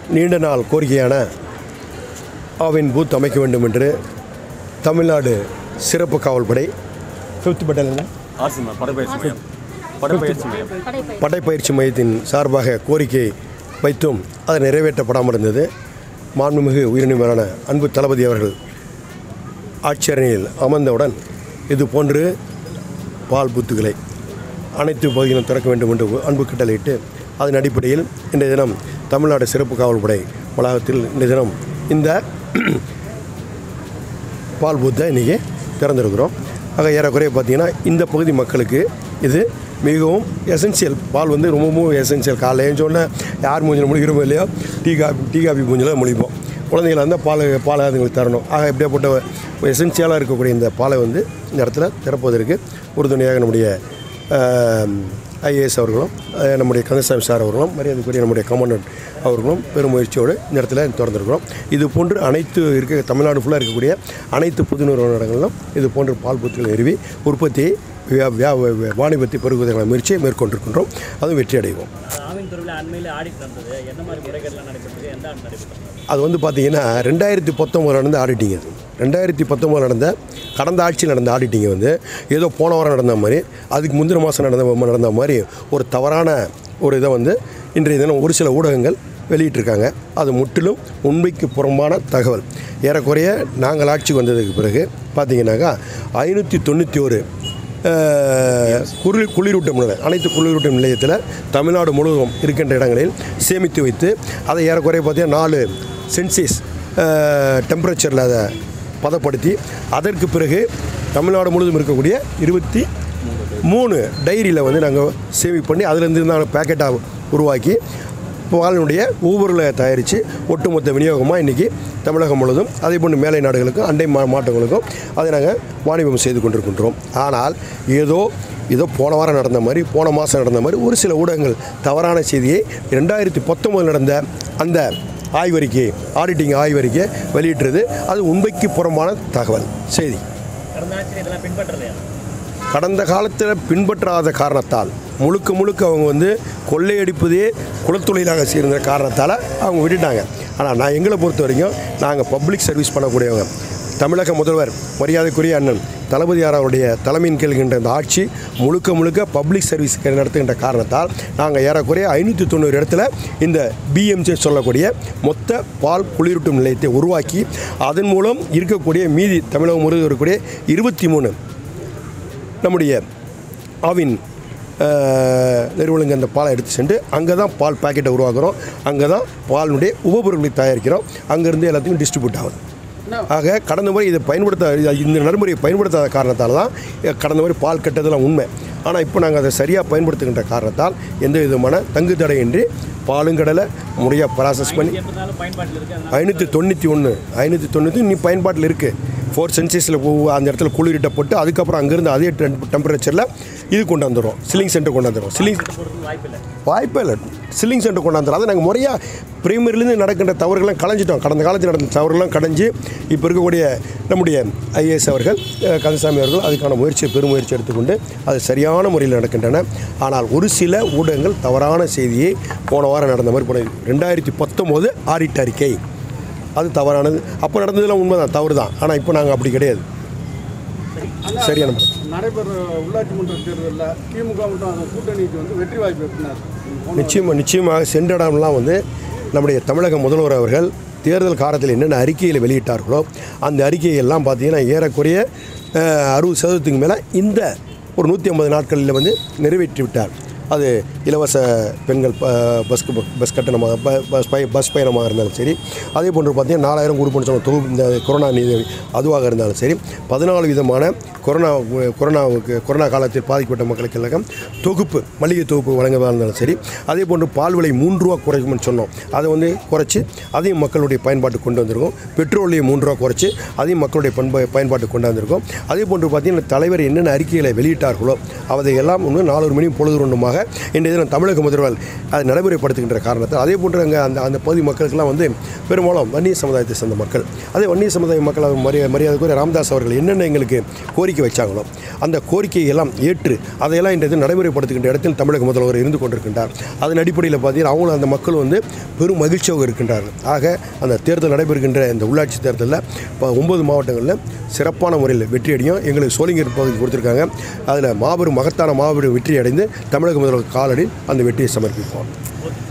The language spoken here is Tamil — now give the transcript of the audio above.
நீண்ட நாள் கோரிக்கையான ஆவின் பூத் அமைக்க வேண்டும் என்று தமிழ்நாடு சிறப்பு காவல்படை ஃபிஃப்த் பட்டாலியன் ஆர்சிமா படைப்பயிற்சி மையம் படைப்பயிற்சி மையம் படைப்பயிற்சி மையத்தின் சார்பாக கோரிக்கை வைத்தும் அது நிறைவேற்றப்படாமல் இருந்தது மாண்புமிகு உயிரினமான அன்பு தளபதி அவர்கள் ஆட்சியரணியில் அமர்ந்தவுடன் இது போன்று பால் பூத்துகளை அனைத்து பகுதிகளும் திறக்க வேண்டும் என்று அன்பு கட்டளையிட்டு அதன் அடிப்படையில் இன்றைய தினம் தமிழ்நாடு சிறப்பு காவல்படை வளாகத்தில் இன்றைய தினம் இந்த பால் பூத்தை இன்றைக்கி திறந்திருக்கிறோம் ஆக ஏறக்குறைய பார்த்தீங்கன்னா இந்த பகுதி மக்களுக்கு இது மிகவும் எசென்சியல் பால் வந்து ரொம்பவும் எசென்சியல் காலைல ஏஞ்சோடனே யார் மூஞ்சில் முழிக்கிறோமோ இல்லையோ டீ காபி டீ காபி மூஞ்சில் முழிப்போம் குழந்தைகள் இருந்தால் பால் பால் அதுங்களுக்கு தரணும் ஆக இப்படியாப்பட்ட எசென்சியலாக இருக்கக்கூடிய இந்த பாலை வந்து இந்த இடத்துல திறப்பதற்கு உறுதுணையாக நம்முடைய ஐஏஎஸ் அவர்களும் அஹ், நம்முடைய கந்தசாமி சார் அவர்களும் மரியாதைக்குரிய நம்முடைய கமாண்டன்ட் அவர்களும் பெரும் முயற்சியோடு இந்த இடத்துல திறந்திருக்கிறோம் இது போன்று அனைத்து இருக்க தமிழ்நாடு ஃபுல்லாக இருக்கக்கூடிய அனைத்து புது நிறுவனங்களிலும் இது போன்ற பால் பூத்துகளை நிறுவி உற்பத்தியை வியா- வியா- வி- வாணிபத்தை பெருகுவதற்கான முயற்சியை மேற்கொண்டிருக்கின்றோம் அதுவும் வெற்றி அடைவோம் ஆவின் துறையில் அண்மையில் ஆடிட் நடந்தது என்ன மாதிரி முறைகேடுலாம் நடைபெற்றது எந்த ஆண்டு நடைபெற்றது அது வந்து பார்த்தீங்கன்னா ரெண்டாயிரத்தி பத்தொம்போதில் நடந்த ஆடிட்டிங் அது ரெண்டாயிரத்தி பத்தொம்போதில் நடந்த கடந்த ஆட்சியில் நடந்த ஆடிட்டிங் வந்து ஏதோ போன வாரம் நடந்த மாதிரி அதுக்கு முந்தின மாதம் நடந்த நடந்த மாதிரி ஒரு தவறான ஒரு இதை வந்து இன்றைய தினம் ஒரு சில ஊடகங்கள் வெளியிட்டிருக்காங்க அது முற்றிலும் உண்மைக்கு புறம்பான தகவல் ஏறக்குறைய நாங்கள் ஆட்சிக்கு வந்ததுக்கு பிறகு பார்த்தீங்கன்னாக்கா ஐநூற்றி தொண்ணூற்றி ஒரு குளிர் குளிரூட்டும் நிலையம் அனைத்து குளிரூட்டும் நிலையத்தில் தமிழ்நாடு முழுவதும் இருக்கின்ற இடங்களில் சேமித்து வைத்து அதை ஏறக்குறைய பார்த்தீங்கன்னா நாலு சென்சிஸ் டெம்பரேச்சரில் அதை பதப்படுத்தி அதற்கு பிறகு தமிழ்நாடு முழுவதும் இருக்கக்கூடிய இருபத்தி மூணு டைரியில் வந்து நாங்கள் சேமிப் பண்ணி அதுலேருந்து நாங்கள் பேக்கெட்டாக உருவாக்கி பாலினுடைய ஊபர்களை தயாரித்து ஒட்டுமொத்த விநியோகமாக இன்றைக்கி தமிழகம் முழுவதும் அதே போன்று மேலை நாடுகளுக்கும் அண்டை மா மாவட்டங்களுக்கும் அதை நாங்கள் வாணிபம் செய்து கொண்டிருக்கின்றோம் ஆனால் ஏதோ ஏதோ போன வாரம் நடந்த மாதிரி போன மாதம் நடந்த மாதிரி ஒரு சில ஊடகங்கள் தவறான செய்தியை ரெண்டாயிரத்தி பத்தொம்போதில் நடந்த அந்த ஆய்வறிக்கை ஆடிட்டிங் ஆய்வறிக்கை வெளியிட்டது அது உண்மைக்கு புறம்பான தகவல் செய்தி கடந்த ஆட்சியில் இதெல்லாம் பின்பற்றலையா கடந்த காலத்தில் பின்பற்றாத காரணத்தால் முழுக்க முழுக்க அவங்க வந்து கொள்ளையடிப்பதே குலத்தொழிலாக சேர்ந்த காரணத்தால் அவங்க விட்டுட்டாங்க ஆனால் நான் எங்களை பொறுத்த வரைக்கும் நாங்கள் பப்ளிக் சர்வீஸ் பண்ணக்கூடியவங்க தமிழக முதல்வர் மரியாதைக்குரிய அண்ணன் தளபதியார் அவருடைய தலைமையின் கேள்கின்ற இந்த ஆட்சி முழுக்க முழுக்க பப்ளிக் சர்வீஸ் நடத்துகின்ற காரணத்தால் நாங்கள் ஏறக்குறைய ஐநூற்றி தொண்ணூறு இடத்துல இந்த பிஎம்ஜே சொல்லக்கூடிய மொத்த பால் குளிரூட்டும் நிலையத்தை உருவாக்கி அதன் மூலம் இருக்கக்கூடிய மீதி தமிழகம் முழுவதும் இருக்கக்கூடிய இருபத்தி மூணு நம்முடைய ஆவின் நிறுவனங்க அந்த பாலை எடுத்து சென்று அங்கே தான் பால் பாக்கெட்டை உருவாக்குறோம் அங்கே தான் பாலினுடைய உபபொருட்களை தயாரிக்கிறோம் அங்கேருந்து எல்லாத்தையும் டிஸ்ட்ரிபியூட் ஆகுது ஆக கடந்த முறை இதை பயன்படுத்த இந்த நடைமுறையை பயன்படுத்தாத காரணத்தால் தான் கடந்த முறை பால் கட்டதெல்லாம் உண்மை ஆனால் இப்போ நாங்கள் அதை சரியாக பயன்படுத்துகின்ற காரணத்தால் எந்த விதமான தங்கு தடையின்றி பாலும் கடலை முறையாக ப்ராசஸ் பண்ணி இருந்தாலும் பயன்பாட்டில் இருக்குது அதனால ஐநூற்றி தொண்ணூற்றி ஒன்று ஐநூற்றி தொண்ணூற்றி நீ பயன்பாட்டில் இருக்குது ஃபோர் சென்சிஸில் அந்த இடத்துல குளிரிட்ட போட்டு அதுக்கப்புறம் அங்கேருந்து அதே டெம்பரேச்சரில் இது கொண்டு வந்துடும் சில்லிங் சென்டர் கொண்டு வந்துடும் சில்லிங் போகிறதுக்கு வாய்ப்பு இல்லை வாய்ப்பே இல்லை சில்லிங் சென்டர் கொண்டு வந்துடும் அதை நாங்கள் முறையாக பிரைமரிலேருந்து நடக்கின்ற தவறுகள்லாம் களைஞ்சிட்டோம் கடந்த காலத்தில் நடந்த தவறுகள்லாம் கடைஞ்சு இப்போ இருக்கக்கூடிய நம்முடைய ஐஏஎஸ் அவர்கள் அஹ், கந்தசாமி அவர்கள் அதுக்கான முயற்சியை பெரும் முயற்சி எடுத்துக்கொண்டு அது சரியான முறையில் நடக்கின்றன ஆனால் ஒரு சில ஊடகங்கள் தவறான செய்தியை போன வாரம் நடந்த மாதிரி போன ரெண்டாயிரத்தி பத்தொம்போது ஆடிட் அறிக்கை அது தவறானது அப்போ நடந்ததெல்லாம் உண்மைதான் தவறு தான் ஆனால் இப்போ நாங்கள் அப்படி கிடையாது சரியான முறை. நடைபெற உள்ளாட்சி மன்ற தேர்தலில் திமுக மற்றும் அதன் கூட்டணிக்கு வந்து வெற்றி வாய்ப்பு எப்படின்னா இருக்கு? நிச்சயமாக நிச்சயமாக சென்ற இடம்லாம் வந்து நம்முடைய தமிழக முதல்வர் அவர்கள் தேர்தல் காலத்தில் என்னென்ன அறிக்கையில் வெளியிட்டார்களோ அந்த அறிக்கையெல்லாம் பார்த்தீங்கன்னா ஏறக்குறைய அஹ், அறுபது சதவீதத்துக்கு மேலே இந்த ஒரு நூற்றி ஐம்பது நாட்களில் வந்து நிறைவேற்றி விட்டார் அது இலவச பெண்கள் ப- பஸ்க்கு ப- பஸ் கட்டணமாக ப- பஸ் பய பஸ் பயணமாக இருந்தாலும் சரி அதே போன்று பார்த்தீங்கன்னா நாலாயிரம் கொடுப்போம்னு சொன்ன தொகுப்பு இந்த கொரோனா நிதி அதுவாக இருந்தாலும் சரி பதினாலு விதமான கொரோனா கொரோனாவுக்கு கொரோனா காலத்தில் பாதிக்கப்பட்ட மக்களுக்கு எல்லாம் தொகுப்பு மளிகை தொகுப்பு வழங்குவதாக இருந்தாலும் சரி அதே போன்று பால் விலை மூன்று ரூபா குறைக்கும்னு சொன்னோம் அதை வந்து குறைச்சி அதையும் மக்களுடைய பயன்பாட்டுக்கு கொண்டு வந்திருக்கோம் பெட்ரோலையும் மூன்று ரூபா குறைச்சி அதையும் மக்களுடைய பண்ப பயன்பாட்டுக்கு கொண்டு வந்திருக்கோம் அதே போன்று பார்த்தீங்கன்னா தலைவர் என்னென்ன அறிக்கைகளை வெளியிட்டார்களோ அதையெல்லாம் இன்னும் நாலொரு மணி பொழுது ஒன்றுமாக மூலமாக இன்றைய தினம் தமிழக முதல்வர் அதை நடைமுறைப்படுத்துகின்ற காரணத்தால் அதே போன்று அங்கே அந்த அந்த பகுதி மக்களுக்கெல்லாம் வந்து பெரும்பாலும் வன்னிய சமுதாயத்தை சேர்ந்த மக்கள் அதே வன்னிய சமுதாய மக்கள் அவர் மரியா மரியாதைக்குரிய ராமதாஸ் அவர்கள் என்னென்ன எங்களுக்கு கோரிக்கை வச்சாங்களோ அந்த கோரிக்கையை எல்லாம் ஏற்று அதையெல்லாம் இன்றைய தினம் நடைமுறைப்படுத்துகின்ற இடத்தில் தமிழக முதல்வர் இருந்து கொண்டிருக்கின்றார் அதன் அடிப்படையில் பார்த்தீங்கன்னா அவங்களும் அந்த மக்கள் வந்து பெரும் மகிழ்ச்சியாக இருக்கின்றார்கள் ஆக அந்த தேர்தல் நடைபெறுகின்ற இந்த உள்ளாட்சி தேர்தலில் இப்போ ஒன்பது மாவட்டங்களில் சிறப்பான முறையில் வெற்றியடையும் எங்களுக்கு சோளிங்கர் பகுதி கொடுத்துருக்காங்க அதில் மாபெரும் மகத்தான மாபெரும் வெற்றி அடைந்து தமிழக முதல்வர் காலடி அந்த வெற்றியை சமர்ப்பிப்போம்